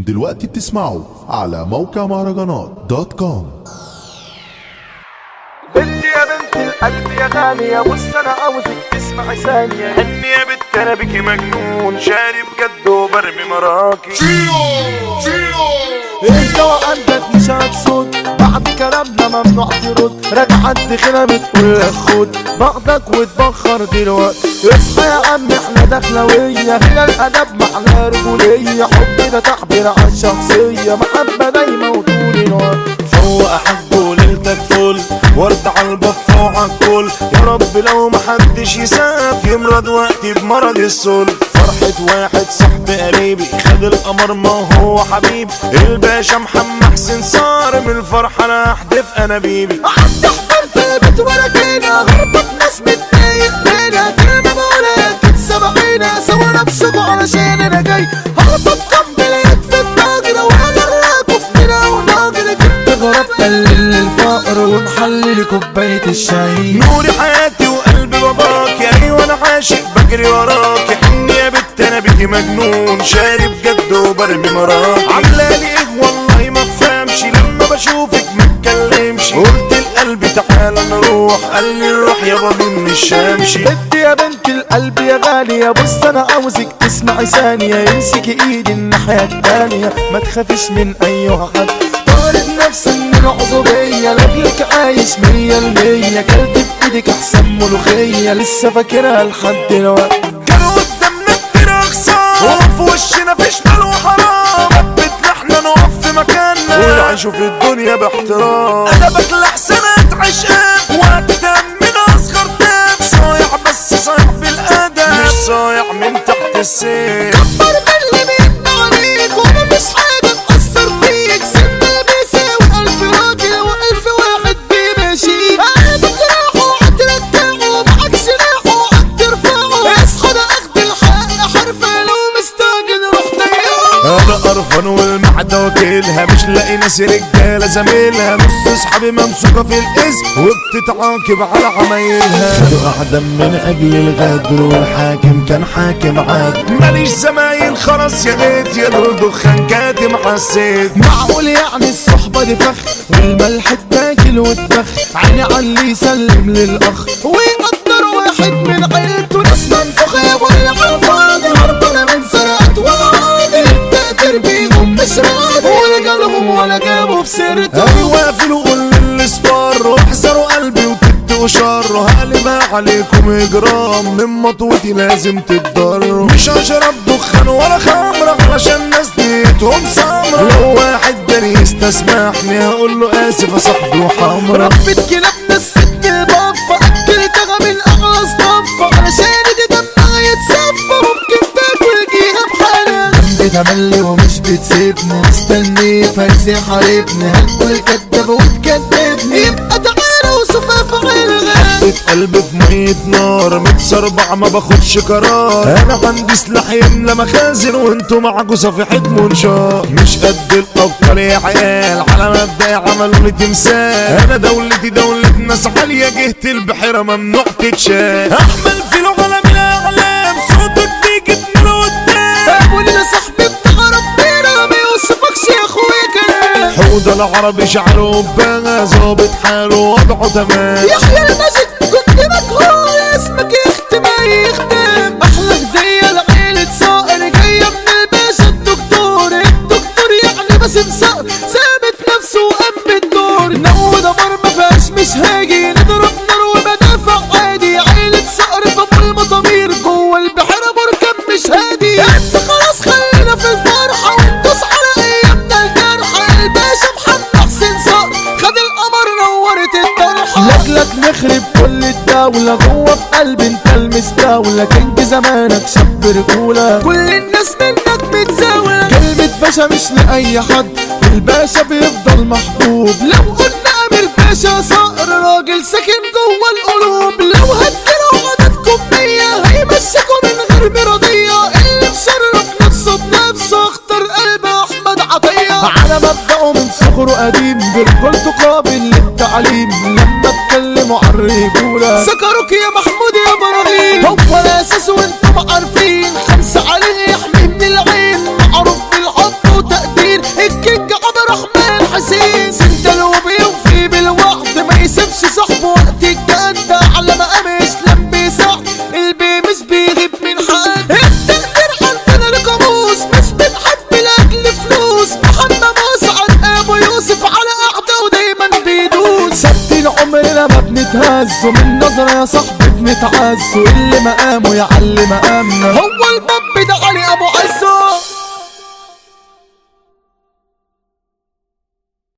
دلوقتي بتسمعوا على موقع مهرجانات دوت كوم بنتي يا بنت القلب يا غالية بص انا عاوزك تسمعي ثانية حني يا بنت انا بك مجنون شارب جد وبرمي مراكي انت وعندك مش هتصد بعد كلامنا ممنوع ترد رجعت دخلة بتقول لك خد باخدك وتبخر دلوقتي اصحى يا عم احنا دخلوية هنا الادب معناه رجولية حب ده تعبير عن شخصية محبة دايما وطول الوقت فوق حبه ليلتك فل ورد على البفة وعلى الكل يا رب لو محدش يساف يمرض وقتي بمرض السل فرحة واحد صاحبي قريبي خد القمر ما هو حبيبي الباشا محمد حسين صار من الفرحة انا احدف انابيبي عند احمر في البيت ولا كينا غربت ناس متضايق بينا كلمة بقولها تتسبعينا سوا نفسكوا علشان انا جاي هربطكم باليد في الناجرة وهجركوا في مينا وناجرة جبت غرب قلل الفقر ونحلل كوباية الشاي نوري حياتي وقلبي باباك ايوه انا عاشق بجري وراك حني يا بت انا بيكي مجنون شارب جد وبرمي مراك عاملالي ايه والله ما افهمش لما بشوفك متكلمش قلت القلب تعالى نروح قال لي نروح يابا من الشمشي بنت يا بنت القلب يا غالية بص انا عاوزك تسمعي ثانية امسكي ايدي الناحية التانية ما تخافيش من اي حد طارد نفسي من عصبية لاجلك عايش مية المية كلت بايدك احسن ملوخية لسه فاكرها لحد دلوقتي كانوا قدامنا كتير اخصام وفي وشنا في شمال وحرام حبتنا احنا نقف في مكاننا ونعيشوا في الدنيا باحترام ادبك لحسنات عشقك وقت دمنا اصغر دم صايع بس صايع في الادب مش صايع من تحت السيف كبر من اللي بيبنى عليك ومفيش حاجة تأثر فيك سن بيساوي ألف راجل وألف واحد بيمشيك قلبك راحوا هترجعوا معاك سلاحه هترفعه اصحى ده أخد الحق حرفة لو مستعجل روح ضيعه انا قرفان والمعدة واكلها مش لاقي ناس رجالة زميلها نص اصحابي ممسوكة في الاسم وبتتعاقب على عمايلها خدوا أعدم من أجل الغدر والحاكم كان حاكم عاد ماليش زمايل خلاص يا ريت يا دول دخان كاتم حسيت معقول يعني الصحبة دي فخ والملح اتاكل واتبخ عيني على اللي يسلم للأخ ويقدر واحد من عيلته ناس منفوخة يا ابويا على الفاضي هربانة من سرقة وعادي التقدير بيهم مش راضي ولا جالهم ولا جابوا في سيرته ايوه في وقول للصفار واحذروا قلبي وتدوا شر هقلبها عليكم اجرام من مطوتي لازم تتضروا مش هشرب دخان ولا خمر علشان ناس نيتهم سمرة لو واحد جاني يستسمحني هقول له اسف يا صاحبي وحمرا ربة كلابنا الست البفة أكلتها من أغلى صفة علشان دي دمها يتصفى ممكن تاكل جيها بحالها بتملي ومش بتسيبني مستني فايز يحاربني هتقول كداب وتكدبني يبقى تعالى وشوفها في عينها حطيت قلبي في مية نار متسربع ما باخدش قرار انا عندي سلاح يملى مخازن وانتوا معاكوا صفيحة منشار مش قد الابطال يا عيال على مبدأ عملوا لي تمثال انا دولتي دولة ناس عالية جهة البحيرة ممنوع تتشال احمل في العالم الاعلام صوتك بيجي من قدام ابو لنا صاحبي بتاع ربنا ما يوصفكش يا اخويا كلام حوض العربي شعره بقى ظابط حاله وضعه تمام يحيى المجد كنت مجهول اسمك يختم يختم احلى هديه لعيله صائر جايه من الباشا الدكتور الدكتور يعني باسم صقر ثابت نفسه وقام بالدور نو دمر ما فيهاش مش هاجي نضرب نار ومدافع عادي عيله صقر في ابو المطامير جوه البحيره بركان مش هادي انت خلاص خلينا في الفرحه وندوس على ايامنا الجرحى الباشا محمد حسين صقر خد القمر نورت الطرحه لاجلك نخرب كل الدولة جوه في قلب انت المستولى كنت زمانك شاب رجولة كل الناس منك متزاولة كلمة باشا مش لأي حد الباشا بيفضل محبوب لو قلنا أمير باشا صقر راجل ساكن جوه القلوب لو هتجروا عددكم مية هيمشيكوا من غير مرضية اللي مشرف نفسه بنفسه اختار قلب أحمد عطية على مبدأه من صغره قديم برجولته قابل للتعليم لما اتكلموا عن الرجولة سكروك يا محمود يا ابراهيم هو الاساس وانتم عارفين خمسة عليه يحمي من العين معروف بالحب وتقدير بتتهزوا من نظرة يا صاحبي بنتعزوا اللي مقامه يعلي مقامنا هو الباب ده علي ابو عز